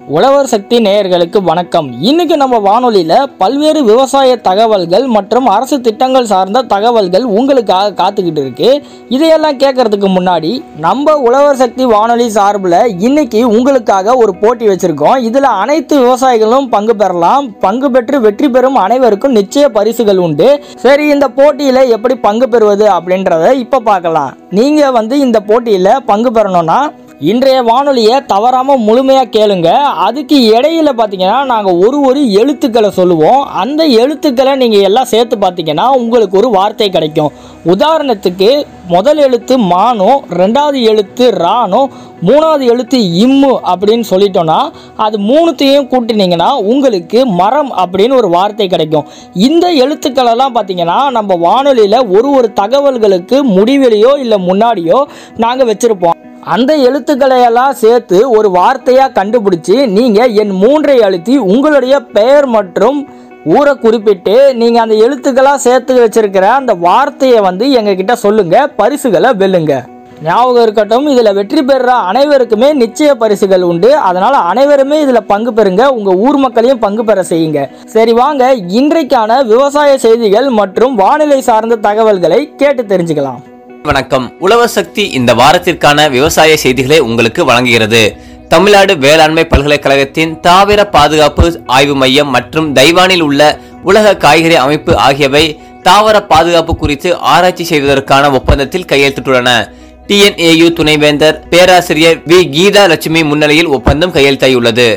உழவர் சக்தி நேயர்களுக்கு வணக்கம் இன்னைக்கு நம்ம வானொலியில பல்வேறு விவசாய தகவல்கள் மற்றும் அரசு திட்டங்கள் சார்ந்த தகவல்கள் உங்களுக்காக காத்துக்கிட்டு இருக்கு இதையெல்லாம் கேட்கறதுக்கு முன்னாடி நம்ம உழவர் சக்தி வானொலி சார்பில் இன்னைக்கு உங்களுக்காக ஒரு போட்டி வச்சிருக்கோம் இதுல அனைத்து விவசாயிகளும் பங்கு பெறலாம் பங்கு பெற்று வெற்றி பெறும் அனைவருக்கும் நிச்சய பரிசுகள் உண்டு சரி இந்த போட்டியில எப்படி பங்கு பெறுவது அப்படின்றத இப்ப பார்க்கலாம் நீங்க வந்து இந்த போட்டியில பங்கு பெறணும்னா இன்றைய வானொலியை தவறாமல் முழுமையாக கேளுங்க அதுக்கு இடையில பார்த்தீங்கன்னா நாங்கள் ஒரு ஒரு எழுத்துக்களை சொல்லுவோம் அந்த எழுத்துக்களை நீங்கள் எல்லாம் சேர்த்து பார்த்தீங்கன்னா உங்களுக்கு ஒரு வார்த்தை கிடைக்கும் உதாரணத்துக்கு முதல் எழுத்து மானும் ரெண்டாவது எழுத்து ரானும் மூணாவது எழுத்து இம்மு அப்படின்னு சொல்லிட்டோன்னா அது மூணுத்தையும் கூட்டினீங்கன்னா உங்களுக்கு மரம் அப்படின்னு ஒரு வார்த்தை கிடைக்கும் இந்த எழுத்துக்களெல்லாம் பார்த்தீங்கன்னா நம்ம வானொலியில் ஒரு ஒரு தகவல்களுக்கு முடிவிலையோ இல்லை முன்னாடியோ நாங்கள் வச்சுருப்போம் அந்த எழுத்துக்களை எல்லாம் சேர்த்து ஒரு வார்த்தையாக கண்டுபிடிச்சி நீங்கள் என் மூன்றை அழுத்தி உங்களுடைய பெயர் மற்றும் ஊரை குறிப்பிட்டு நீங்கள் அந்த எழுத்துக்களாக சேர்த்து வச்சிருக்கிற அந்த வார்த்தையை வந்து எங்ககிட்ட சொல்லுங்கள் பரிசுகளை வெல்லுங்க ஞாபகம் இருக்கட்டும் இதில் வெற்றி பெறுற அனைவருக்குமே நிச்சய பரிசுகள் உண்டு அதனால் அனைவருமே இதில் பங்கு பெறுங்க உங்கள் ஊர் மக்களையும் பங்கு பெற செய்யுங்க சரி வாங்க இன்றைக்கான விவசாய செய்திகள் மற்றும் வானிலை சார்ந்த தகவல்களை கேட்டு தெரிஞ்சுக்கலாம் வணக்கம் உழவர் சக்தி இந்த வாரத்திற்கான விவசாய செய்திகளை உங்களுக்கு வழங்குகிறது தமிழ்நாடு வேளாண்மை பல்கலைக்கழகத்தின் தாவர பாதுகாப்பு ஆய்வு மையம் மற்றும் தைவானில் உள்ள உலக காய்கறி அமைப்பு ஆகியவை தாவர பாதுகாப்பு குறித்து ஆராய்ச்சி செய்வதற்கான ஒப்பந்தத்தில் கையெழுத்திட்டுள்ளன டிஎன்ஏயு துணைவேந்தர் பேராசிரியர் வி கீதா லட்சுமி முன்னிலையில் ஒப்பந்தம் கையெழுத்தாகியுள்ளது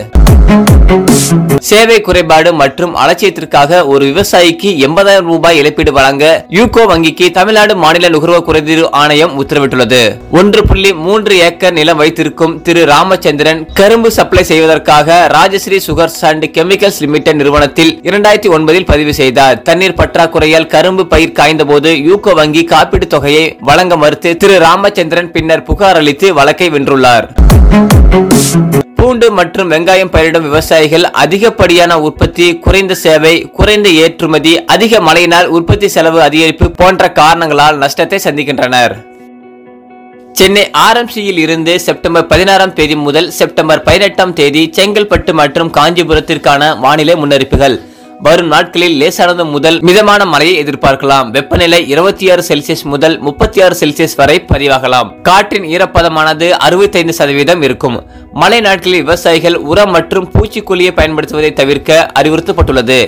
சேவை குறைபாடு மற்றும் அலட்சியத்திற்காக ஒரு விவசாயிக்கு எண்பதாயிரம் ரூபாய் இழப்பீடு வழங்க யூகோ வங்கிக்கு தமிழ்நாடு மாநில நுகர்வோர் குறைதீர் ஆணையம் உத்தரவிட்டுள்ளது ஒன்று புள்ளி மூன்று ஏக்கர் நிலம் வைத்திருக்கும் திரு ராமச்சந்திரன் கரும்பு சப்ளை செய்வதற்காக Rajashree sugars and chemicals limited நிறுவனத்தில் இரண்டாயிரத்தி ஒன்பதில் பதிவு செய்தார் தண்ணீர் பற்றாக்குறையால் கரும்பு பயிர் காய்ந்தபோது யூகோ வங்கி காப்பீடு தொகையை வழங்க மறுத்து திரு ராமச்சந்திரன் பின்னர் புகார் அளித்து வழக்கை வென்றுள்ளார் பூண்டு மற்றும் வெங்காயம் பயிரிடும் விவசாயிகள் அதிகப்படியான உற்பத்தி குறைந்த சேவை குறைந்த ஏற்றுமதி அதிக மழையினால் உற்பத்தி செலவு அதிகரிப்பு போன்ற காரணங்களால் நஷ்டத்தை சந்திக்கின்றனர் சென்னை ஆர்எம்சியில் இருந்து செப்டம்பர் பதினாறாம் தேதி முதல் செப்டம்பர் பதினெட்டாம் தேதி செங்கல்பட்டு மற்றும் காஞ்சிபுரத்திற்கான வானிலை முன்னறிப்புகள் வரும் நாட்களில் லேசானது முதல் மிதமான மழையை எதிர்பார்க்கலாம் வெப்பநிலை இருபத்தி ஆறு செல்சியஸ் முதல் முப்பத்தி ஆறு செல்சியஸ் வரை பதிவாகலாம் காற்றின் ஈரப்பதமானது அறுபத்தைந்து சதவீதம் இருக்கும் மழை நாட்களில் விவசாயிகள் உரம் மற்றும் பூச்சிக்கொல்லியை பயன்படுத்துவதை தவிர்க்க அறிவுறுத்தப்பட்டுள்ளது